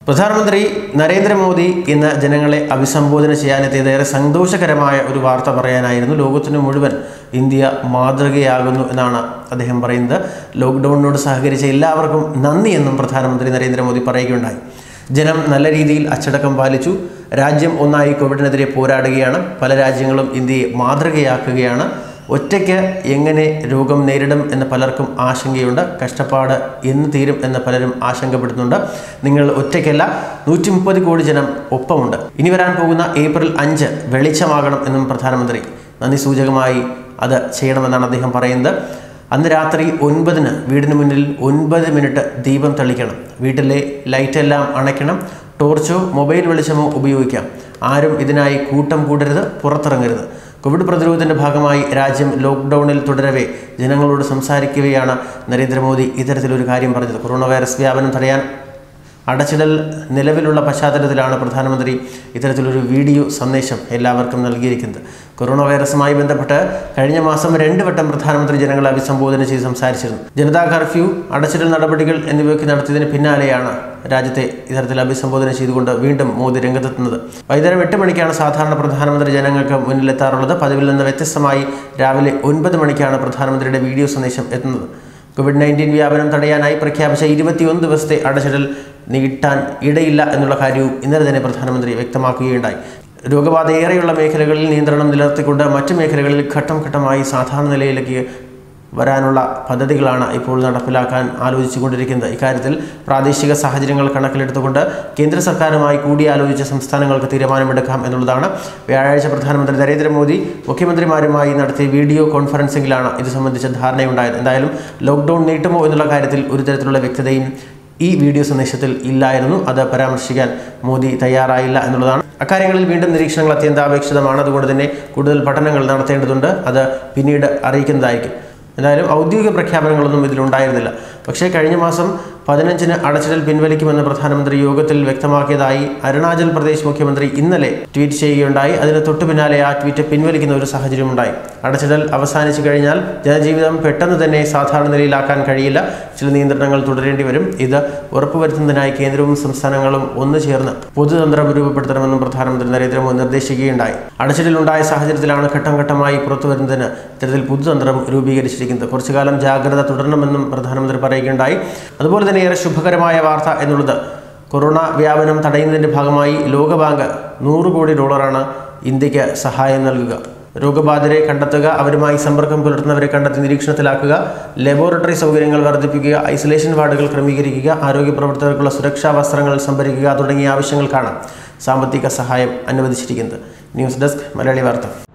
പ്രധാനമന്ത്രി നരേന്ദ്രമോദി ഇന്ന് ജനങ്ങളെ അഭിസംബോധന ചെയ്യാനെത്തിയത് ഏറെ സന്തോഷകരമായ ഒരു വാർത്ത പറയാനായിരുന്നു ലോകത്തിന് മുഴുവൻ ഇന്ത്യ മാതൃകയാകുന്നു എന്നാണ് അദ്ദേഹം പറയുന്നത് ലോക്ക്ഡൗണിനോട് സഹകരിച്ച എല്ലാവർക്കും നന്ദി എന്നും പ്രധാനമന്ത്രി നരേന്ദ്രമോദി പറയുകയുണ്ടായി ജനം നല്ല രീതിയിൽ അച്ചടക്കം പാലിച്ചു രാജ്യം ഒന്നായി കോവിഡിനെതിരെ പോരാടുകയാണ് പല രാജ്യങ്ങളും ഇന്ത്യയെ മാതൃകയാക്കുകയാണ് ഒറ്റയ്ക്ക് എങ്ങനെ രോഗം നേരിടും എന്ന് പലർക്കും ആശങ്കയുണ്ട് കഷ്ടപ്പാട് എന്ന് തീരും എന്ന് പലരും ആശങ്കപ്പെടുന്നുണ്ട് നിങ്ങൾ ഒറ്റയ്ക്കല്ല നൂറ്റി മുപ്പത് കോടി ജനം ഒപ്പമുണ്ട് ഇനി വരാൻ പോകുന്ന ഏപ്രിൽ അഞ്ച് വെളിച്ചമാകണം എന്നും പ്രധാനമന്ത്രി നന്ദി സൂചകമായി അത് ചെയ്യണമെന്നാണ് അദ്ദേഹം പറയുന്നത് അന്ന് രാത്രി ഒൻപതിന് വീടിന് മുന്നിൽ ഒൻപത് മിനിറ്റ് ദീപം തെളിക്കണം വീട്ടിലെ ലൈറ്റെല്ലാം അണയ്ക്കണം ടോർച്ചോ മൊബൈൽ വെളിച്ചമോ ഉപയോഗിക്കാം ആരും ഇതിനായി കൂട്ടം കൂടരുത് പുറത്തിറങ്ങരുത് കോവിഡ് പ്രതിരോധത്തിന്റെ ഭാഗമായി രാജ്യം ലോക്ക്ഡൌണിൽ തുടരവേ ജനങ്ങളോട് സംസാരിക്കവെയാണ് നരേന്ദ്രമോദി ഇത്തരത്തിലൊരു കാര്യം പറഞ്ഞത് കൊറോണ വൈറസ് വ്യാപനം തടയാൻ അടച്ചിടൽ നിലവിലുള്ള പശ്ചാത്തലത്തിലാണ് പ്രധാനമന്ത്രി ഇത്തരത്തിലൊരു വീഡിയോ സന്ദേശം എല്ലാവർക്കും നൽകിയിരിക്കുന്നത് കൊറോണ വൈറസുമായി ബന്ധപ്പെട്ട് കഴിഞ്ഞ മാസം രണ്ട് വട്ടം പ്രധാനമന്ത്രി ജനങ്ങളെ അഭിസംബോധന ചെയ്ത് സംസാരിച്ചിരുന്നു ജനതാ കർഫ്യൂ അടച്ചിടൽ നടപടികൾ എന്നിവയൊക്കെ നടത്തിയതിന് പിന്നാലെയാണ് രാജ്യത്തെ ഇത്തരത്തിൽ അഭിസംബോധന ചെയ്തുകൊണ്ട് വീണ്ടും മോദി രംഗത്തെത്തുന്നത് വൈകുന്നേരം എട്ട് മണിക്കാണ് സാധാരണ പ്രധാനമന്ത്രി ജനങ്ങൾക്ക് മുന്നിലെത്താറുള്ളത് പതിവിൽ നിന്ന് വ്യത്യസ്തമായി രാവിലെ ഒൻപത് മണിക്കാണ് പ്രധാനമന്ത്രിയുടെ വീഡിയോ സന്ദേശം എത്തുന്നത് കോവിഡ് നയൻറ്റീൻ വ്യാപനം തടയാനായി പ്രഖ്യാപിച്ച ഇരുപത്തിയൊന്ന് ദിവസത്തെ അടച്ചിടൽ നീട്ടാൻ ഇടയില്ല എന്നുള്ള കാര്യവും ഇന്നലെ തന്നെ പ്രധാനമന്ത്രി വ്യക്തമാക്കുകയുണ്ടായി രോഗബാധ ഏറെയുള്ള മേഖലകളിൽ നിയന്ത്രണം നിലനിർത്തിക്കൊണ്ട് മറ്റ് മേഖലകളിൽ ഘട്ടം ഘട്ടമായി സാധാരണ നിലയിലേക്ക് വരാനുള്ള പദ്ധതികളാണ് ഇപ്പോൾ നടപ്പിലാക്കാൻ ആലോചിച്ചുകൊണ്ടിരിക്കുന്നത് ഇക്കാര്യത്തിൽ പ്രാദേശിക സാഹചര്യങ്ങൾ കണക്കിലെടുത്തുകൊണ്ട് കേന്ദ്ര സർക്കാരുമായി കൂടിയാലോചിച്ച സംസ്ഥാനങ്ങൾക്ക് തീരുമാനമെടുക്കാം എന്നുള്ളതാണ് വ്യാഴാഴ്ച പ്രധാനമന്ത്രി നരേന്ദ്രമോദി മുഖ്യമന്ത്രിമാരുമായി നടത്തിയ വീഡിയോ കോൺഫറൻസിംഗിലാണ് ഇത് സംബന്ധിച്ച ധാരണയുണ്ടായത് എന്തായാലും ലോക്ക്ഡൌൺ നീട്ടുമോ എന്നുള്ള കാര്യത്തിൽ ഒരു തരത്തിലുള്ള വ്യക്തതയും ഈ വീഡിയോ സന്ദേശത്തിൽ ഇല്ലായിരുന്നു അത് പരാമർശിക്കാൻ മോദി തയ്യാറായില്ല എന്നുള്ളതാണ് അക്കാര്യങ്ങളിൽ വീണ്ടും നിരീക്ഷണങ്ങൾ അത്യന്താപേക്ഷിതമാണ് അതുകൊണ്ട് തന്നെ കൂടുതൽ പഠനങ്ങൾ നടത്തേണ്ടതുണ്ട് അത് പിന്നീട് അറിയിക്കുന്നതായിരിക്കും എന്തായാലും ഔദ്യോഗിക പ്രഖ്യാപനങ്ങളൊന്നും ഇതിലുണ്ടായിരുന്നില്ല പക്ഷേ കഴിഞ്ഞ മാസം പതിനഞ്ചിന് അടച്ചിടൽ പിൻവലിക്കുമെന്ന് പ്രധാനമന്ത്രി യോഗത്തിൽ വ്യക്തമാക്കിയതായി അരുണാചൽ പ്രദേശ് മുഖ്യമന്ത്രി ഇന്നലെ ട്വീറ്റ് ചെയ്യുകയുണ്ടായി അതിന് തൊട്ടു പിന്നാലെ ആ ട്വീറ്റ് പിൻവലിക്കുന്ന ഒരു സാഹചര്യമുണ്ടായി അടച്ചിടൽ അവസാനിച്ചു കഴിഞ്ഞാൽ ജനജീവിതം പെട്ടെന്ന് തന്നെ സാധാരണ നിലയിലാക്കാൻ കഴിയില്ല ചില നിയന്ത്രണങ്ങൾ തുടരേണ്ടി വരും ഇത് ഉറപ്പുവരുത്തുന്നതിനായി കേന്ദ്രവും സംസ്ഥാനങ്ങളും ഒന്നു ചേർന്ന് പൊതുതന്ത്രം രൂപപ്പെടുത്തണമെന്നും പ്രധാനമന്ത്രി നരേന്ദ്രമോദി നിർദ്ദേശിക്കുകയുണ്ടായി അടച്ചിടലുണ്ടായ സാഹചര്യത്തിലാണ് ഘട്ടം ഘട്ടമായി പുറത്തുവരുന്നതിന് ഇത്തരത്തിൽ പൊതുതന്ത്രം രൂപീകരിച്ചിരിക്കുന്നത് കുറച്ചു കാലം ജാഗ്രത തുടരണമെന്നും പ്രധാനമന്ത്രി പറയുകയുണ്ടായി അതുപോലെ തന്നെ ഏറെ ശുഭകരമായ വാർത്ത എന്നുള്ളത് കൊറോണ വ്യാപനം തടയുന്നതിൻ്റെ ഭാഗമായി ലോകബാങ്ക് നൂറ് കോടി ഡോളറാണ് ഇന്ത്യക്ക് സഹായം നൽകുക രോഗബാധിതരെ കണ്ടെത്തുക അവരുമായി സമ്പർക്കം പുലർത്തുന്നവരെ കണ്ടെത്തി നിരീക്ഷണത്തിലാക്കുക ലബോറട്ടറി സൗകര്യങ്ങൾ വർദ്ധിപ്പിക്കുക ഐസൊലേഷൻ വാർഡുകൾ ക്രമീകരിക്കുക ആരോഗ്യ പ്രവർത്തകർക്കുള്ള സുരക്ഷാ വസ്ത്രങ്ങൾ സംഭരിക്കുക തുടങ്ങിയ ആവശ്യങ്ങൾക്കാണ് സാമ്പത്തിക സഹായം അനുവദിച്ചിരിക്കുന്നത് ന്യൂസ് ഡെസ്ക് മലയാളി വാർത്ത